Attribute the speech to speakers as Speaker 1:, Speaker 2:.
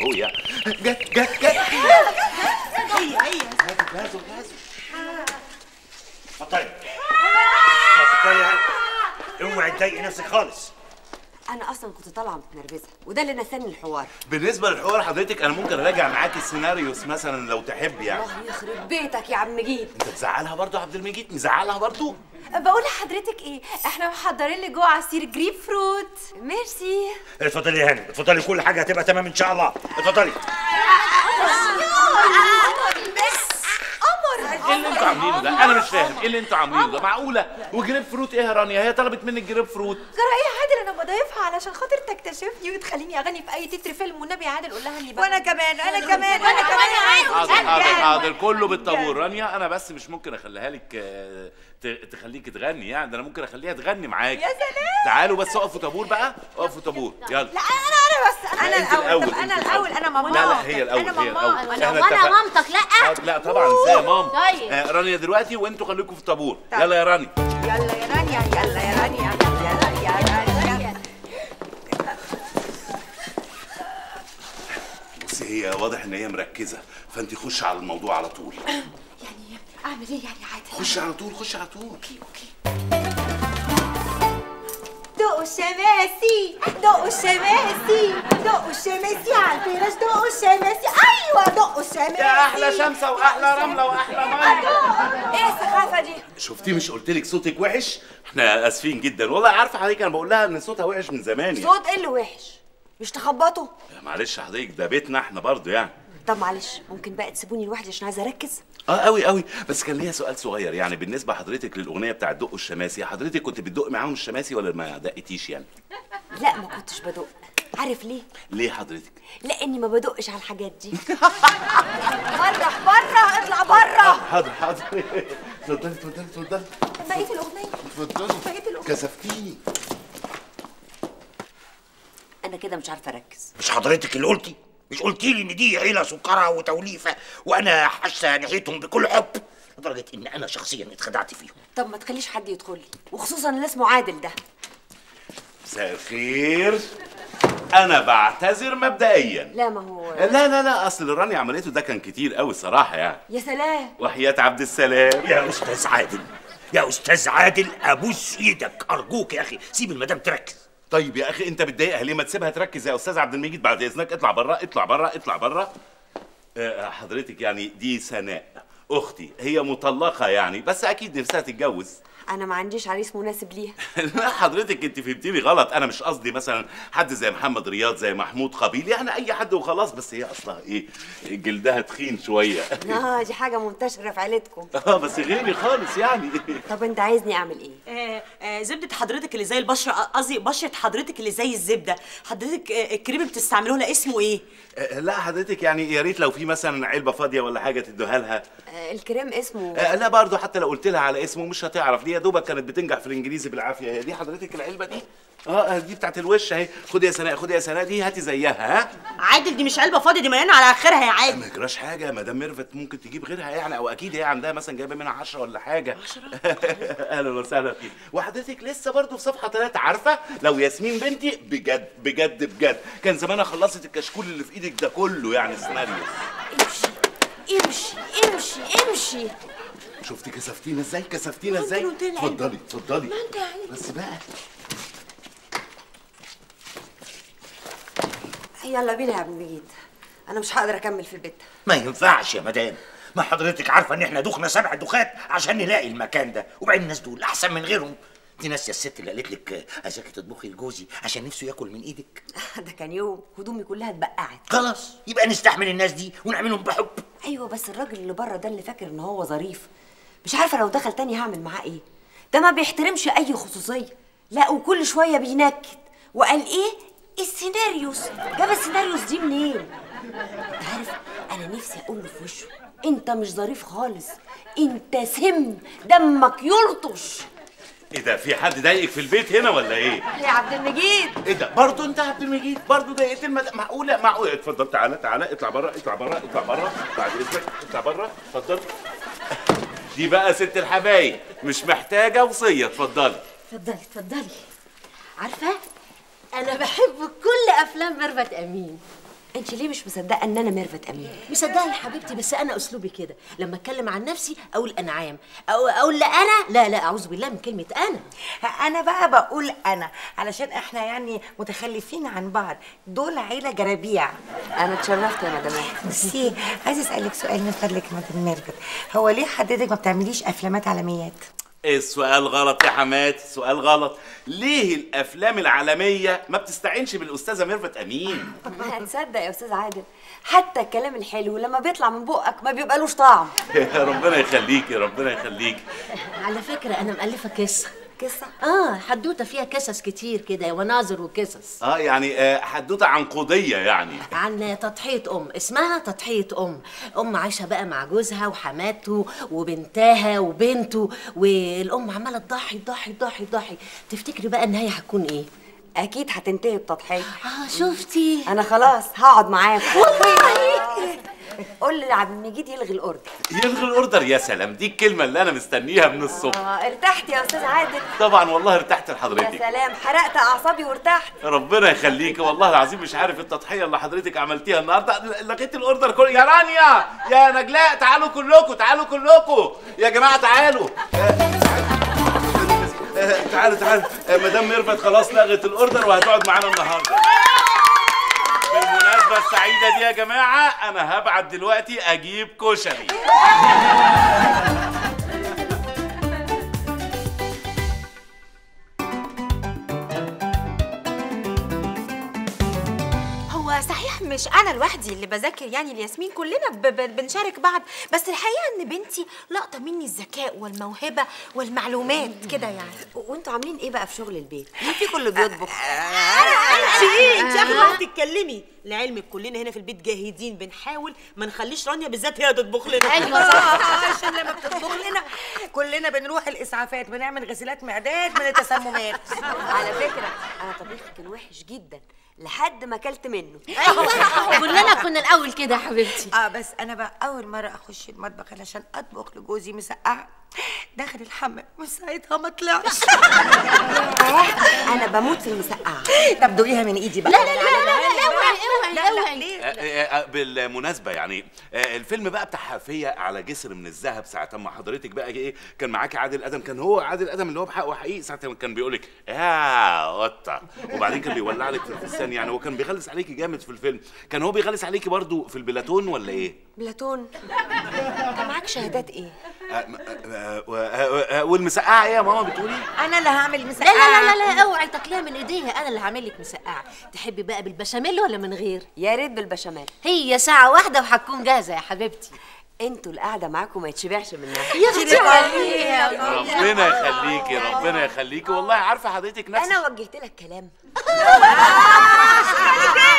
Speaker 1: اهو يا جت جت جت
Speaker 2: هي هي
Speaker 1: جازوا جازوا
Speaker 3: اتفضلي اتفضلي اوعي تضايقي نفسك خالص
Speaker 4: انا اصلا كنت طالعه متنرفزه وده اللي نساني الحوار
Speaker 1: بالنسبه للحوار حضرتك انا ممكن اراجع معاك السيناريوس مثلا لو تحب يعني
Speaker 4: الله يخرب بيتك يا عم مجيد
Speaker 1: انت تزعلها برضو يا عبد المجيد مزعلها برضو
Speaker 2: بقول لحضرتك ايه احنا محضرين لي جوه عصير جريب فروت
Speaker 4: ميرسي
Speaker 3: اتفضلي يا هاني اتفضلي كل حاجه هتبقى تمام ان شاء الله اتفضلي
Speaker 1: ايه اللي انتوا عاملينه ده انا مش فاهم ايه اللي انتوا عاملينه ده معقوله وجريب فروت ايه يا رانيا هي طلبت منك جريب فروت
Speaker 2: جرى ايه يا عادل انا بضيفها علشان خاطر تكتشفني وتخليني اغني في اي تتر فيلم والنبي يا عادل قول لها اني
Speaker 4: وانا كمان انا كمان انا كمان
Speaker 1: حاضر حاضر حاضر كله بالطابور رانيا انا بس مش ممكن اخليها لك آه، ت- تخليك تغني يعني ده انا ممكن اخليها تغني معاك
Speaker 2: يا سلام.
Speaker 1: تعالوا بس اقفوا طابور بقى اقفوا طابور يلا
Speaker 2: لا انا انا بس انا
Speaker 1: انت
Speaker 2: الاول طب
Speaker 1: الأول،
Speaker 2: انا
Speaker 1: انت
Speaker 2: الاول انا ماما
Speaker 1: لا لا هي الاول
Speaker 2: انا
Speaker 1: هي الاول
Speaker 2: ماما
Speaker 1: احنا
Speaker 5: وانا
Speaker 1: اتفقنا.
Speaker 5: مامتك لا
Speaker 1: آه، لا طبعا ازاي يا مام
Speaker 5: طيب.
Speaker 1: آه، رانيا دلوقتي وانتوا خليكم في الطابور
Speaker 2: طيب.
Speaker 1: يلا يا رانيا
Speaker 2: يلا يا رانيا يلا يا رانيا يلا يا رانيا
Speaker 1: بصي هي واضح ان هي مركزه فانت خش على الموضوع على طول
Speaker 2: يعني اعمل ايه يعني عادل
Speaker 1: خش على طول خش على طول
Speaker 2: دقوا الشماسي دقوا الشماسي دقوا الشماسي على الفراش دقوا الشماسي ايوه دقوا الشماسي
Speaker 1: يا احلى شمسه واحلى رمله واحلى ميه
Speaker 2: ايه السخافه دي
Speaker 1: شفتي مش قلت لك صوتك وحش احنا اسفين جدا والله عارفه حضرتك انا بقول لها ان صوتها وحش من زمان يعني.
Speaker 4: صوت ايه اللي وحش مش تخبطوا
Speaker 1: معلش حضرتك ده بيتنا احنا برضو يعني
Speaker 4: طب معلش ممكن بقى تسيبوني لوحدي عشان عايزه اركز
Speaker 1: اه قوي قوي بس كان ليا سؤال صغير يعني بالنسبه حضرتك للاغنيه بتاعت دقوا الشماسي حضرتك كنت بتدق معاهم الشماسي ولا ما دقتيش يعني
Speaker 4: لا ما كنتش بدق عارف ليه
Speaker 1: ليه حضرتك
Speaker 4: لاني ما بدقش على الحاجات دي
Speaker 2: بره بره اطلع بره
Speaker 1: حاضر حاضر اتفضلي اتفضلي اتفضلي
Speaker 2: بقيت الاغنيه
Speaker 1: اتفضلي
Speaker 2: بقيت الاغنيه
Speaker 1: كسفتيني
Speaker 4: انا كده مش عارفه اركز
Speaker 3: مش حضرتك اللي قلتي مش قلتي لي ان دي عيله سكرة وتوليفه وانا حاسه ناحيتهم بكل حب لدرجه ان انا شخصيا اتخدعت فيهم
Speaker 4: طب ما تخليش حد يدخل لي وخصوصا اللي اسمه عادل ده
Speaker 1: مساء الخير انا بعتذر مبدئيا
Speaker 4: لا ما هو
Speaker 1: لا لا لا اصل اللي راني عملته ده كان كتير قوي الصراحه يعني
Speaker 4: يا سلام
Speaker 1: وحياة عبد السلام
Speaker 3: يا استاذ عادل يا استاذ عادل ابوس ايدك ارجوك يا اخي سيب المدام تركز
Speaker 1: طيب يا اخي انت بتضايقها ليه ما تسيبها تركز يا استاذ عبد المجيد بعد اذنك اطلع بره اطلع بره اطلع بره آه، حضرتك يعني دي سناء اختي هي مطلقه يعني بس اكيد نفسها تتجوز
Speaker 4: انا ما عنديش عريس مناسب ليها
Speaker 1: لا حضرتك انت فهمتيني غلط انا مش قصدي مثلا حد زي محمد رياض زي محمود قبيل يعني اي حد وخلاص بس هي اصلها ايه جلدها تخين شويه
Speaker 4: اه دي حاجه منتشره في عيلتكم
Speaker 1: اه بس غيري خالص يعني
Speaker 4: طب انت عايزني اعمل ايه
Speaker 6: آه، آه، زبدة حضرتك اللي زي البشرة قصدي بشرة حضرتك اللي زي الزبدة حضرتك آه، الكريم اللي بتستعملوه لا اسمه ايه؟
Speaker 1: آه، لا حضرتك يعني يا ريت لو في مثلا علبه فاضيه ولا حاجه تدوها لها
Speaker 4: آه الكريم اسمه
Speaker 1: آه، لا برضه حتى لو قلت لها على اسمه مش هتعرف دي يا دوبك كانت بتنجح في الانجليزي بالعافيه هي دي حضرتك العلبه دي اه آه، دي بتاعت الوش اهي خدي يا سناء خدي يا سناء دي هاتي زيها ها
Speaker 6: عادل دي مش علبة فاضية دي مليانة على آخرها يا عادل
Speaker 1: ما يجراش حاجه مدام ميرفت ممكن تجيب غيرها يعني او اكيد هي عندها مثلا جايبه منها 10 ولا حاجه 10 اهلا وسهلا فيك وحضرتك لسه برضه في صفحه ثلاثه عارفه لو ياسمين بنتي بجد بجد بجد كان زمانها خلصت الكشكول اللي في ايدك ده كله يعني السيناريو
Speaker 4: امشي امشي امشي امشي
Speaker 1: شفتي كسفتينا ازاي كسفتينا ازاي
Speaker 6: قلت له العلبة.
Speaker 1: اتفضلي اتفضلي بس بقى
Speaker 4: يلا بينا يا عبد المجيد انا مش هقدر اكمل في البيت ده
Speaker 3: ما ينفعش يا مدام ما حضرتك عارفه ان احنا دخنا سبع دخات عشان نلاقي المكان ده وبعدين الناس دول احسن من غيرهم دي ناس يا الست اللي قالت لك عايزاكي تطبخي لجوزي عشان نفسه ياكل من ايدك
Speaker 4: ده كان يوم هدومي كلها اتبقعت
Speaker 3: خلاص يبقى نستحمل الناس دي ونعملهم بحب
Speaker 4: ايوه بس الراجل اللي بره ده اللي فاكر ان هو ظريف مش عارفه لو دخل تاني هعمل معاه ايه ده ما بيحترمش اي خصوصيه لا وكل شويه بينكد وقال ايه السيناريوس جاب السيناريوس دي منين انت عارف انا نفسي اقول له في وشه انت مش ظريف خالص انت سم دمك يلطش
Speaker 1: ايه ده في حد ضايقك في البيت هنا ولا ايه
Speaker 4: يا عبد المجيد
Speaker 1: ايه ده برضه انت عبد المجيد برضه ضايقت المد... معقوله معقوله اتفضل تعالى تعالى اطلع بره اطلع بره اطلع بره بعد اذنك اطلع بره اتفضل دي بقى ست الحبايب مش محتاجه وصيه اتفضلي
Speaker 5: اتفضلي اتفضلي عارفه انا بحب كل افلام ميرفت امين
Speaker 4: انت ليه مش مصدقه ان انا ميرفت امين
Speaker 5: مصدقه يا حبيبتي بس انا اسلوبي كده لما اتكلم عن نفسي اقول انا عام او اقول لا انا لا لا اعوذ بالله من كلمه انا
Speaker 7: انا بقى بقول انا علشان احنا يعني متخلفين عن بعض دول عيله جرابيع
Speaker 4: انا اتشرفت يا مدام
Speaker 7: ميرسي عايزه اسالك سؤال من فضلك يا مدام ميرفت هو ليه حضرتك ما بتعمليش افلامات عالميات
Speaker 1: السؤال غلط يا حمات السؤال غلط ليه الافلام العالميه ما بتستعينش بالاستاذه ميرفت امين
Speaker 4: هتصدق يا استاذ عادل حتى الكلام الحلو لما بيطلع من بقك ما بيبقالوش طعم
Speaker 1: ربنا يخليكي ربنا يخليكي
Speaker 5: على فكره انا مؤلفه قصه
Speaker 4: قصه
Speaker 5: اه حدوته فيها قصص كتير كده وناظر وقصص
Speaker 1: اه يعني آه، حدوته عنقوديه يعني
Speaker 5: عن تضحية أم اسمها تضحية أم أم عايشة بقى مع جوزها وحماته وبنتها وبنته والأم عمالة تضحي تضحي تضحي تضحي تفتكري بقى النهاية هتكون إيه؟
Speaker 4: اكيد هتنتهي بتضحيه
Speaker 5: آه شفتي
Speaker 4: انا خلاص هقعد معاكم قول لعبد المجيد يلغي الاوردر
Speaker 1: يلغي الاوردر يا سلام دي الكلمه اللي انا مستنيها من الصبح
Speaker 4: اه ارتحت يا استاذ عادل
Speaker 1: طبعا والله ارتحت
Speaker 4: يا
Speaker 1: لحضرتك
Speaker 4: سلام حرقت اعصابي وارتحت
Speaker 1: ربنا يخليكي والله العظيم مش عارف التضحيه اللي حضرتك عملتيها النهارده لغيت الاوردر كله يا رانيا يا نجلاء تعالوا كلكم تعالوا كلكم يا جماعه تعالوا آه، تعالوا تعالوا آه، مدام ميرفت خلاص لغت الاوردر وهتقعد معانا النهارده بالمناسبة السعيدة دي يا جماعة أنا هبعت دلوقتي أجيب كشري
Speaker 2: هو صحيح مش انا لوحدي اللي بذاكر يعني الياسمين كلنا ب ب بنشارك بعض بس الحقيقه ان بنتي لقطه مني الذكاء والموهبه والمعلومات كده يعني
Speaker 4: وانتوا عاملين ايه بقى في شغل البيت مين فيكم اللي بيطبخ
Speaker 6: انت ايه انت اخر واحده تتكلمي لعلمك كلنا هنا في البيت جاهدين بنحاول ما نخليش رانيا بالذات هي تطبخ لنا
Speaker 5: أيوة صح
Speaker 7: عشان لما بتطبخ لنا كلنا بنروح الاسعافات بنعمل غسيلات معدات من التسممات
Speaker 4: على فكره انا طبيخي كان وحش جدا لحد ما اكلت منه
Speaker 5: كلنا كنا الأول كده يا حبيبتي
Speaker 7: اه بس انا بقى اول مره اخش المطبخ علشان اطبخ لجوزي مسقعه داخل الحمام وساعتها ما طلعش
Speaker 4: انا بموت في المسقعه
Speaker 7: طب دوقيها من ايدي بقى
Speaker 5: لا لا لا لا لا اوعي
Speaker 7: لا
Speaker 5: اوعي
Speaker 7: لا
Speaker 5: اوعي
Speaker 7: ليه
Speaker 1: آه، آه، آه، بالمناسبة يعني آه، الفيلم بقى بتاع حافية على جسر من الذهب ساعة ما حضرتك بقى ايه كان معاكي عادل ادم كان هو عادل ادم اللي هو بحقه حقيقي ساعة ما كان بيقول لك يا قطة وبعدين كان بيولع لك في الفستان يعني هو كان بيغلس عليكي جامد في الفيلم كان هو بيغلس عليكي برضو في البلاتون ولا ايه؟
Speaker 4: بلاتون انت معاك شهادات ايه
Speaker 1: آه، م- آه، آه، آه، آه، والمسقعة ايه يا ماما بتقولي؟
Speaker 7: انا اللي هعمل
Speaker 5: لا
Speaker 7: مسقعه
Speaker 5: لا لا لا لا اوعي تاكليها من ايديها انا اللي هعمل لك مسقعه تحبي بقى بالبشاميل ولا من غير
Speaker 4: يا ريت بالبشاميل
Speaker 5: هي ساعه واحده وهتكون جاهزه يا حبيبتي
Speaker 4: انتوا القعده معاكم ما يتشبعش منها
Speaker 5: يا اختي
Speaker 1: ربنا يخليكي ربنا يخليكي والله عارفة حضرتك نفس
Speaker 4: انا وجهت لك كلام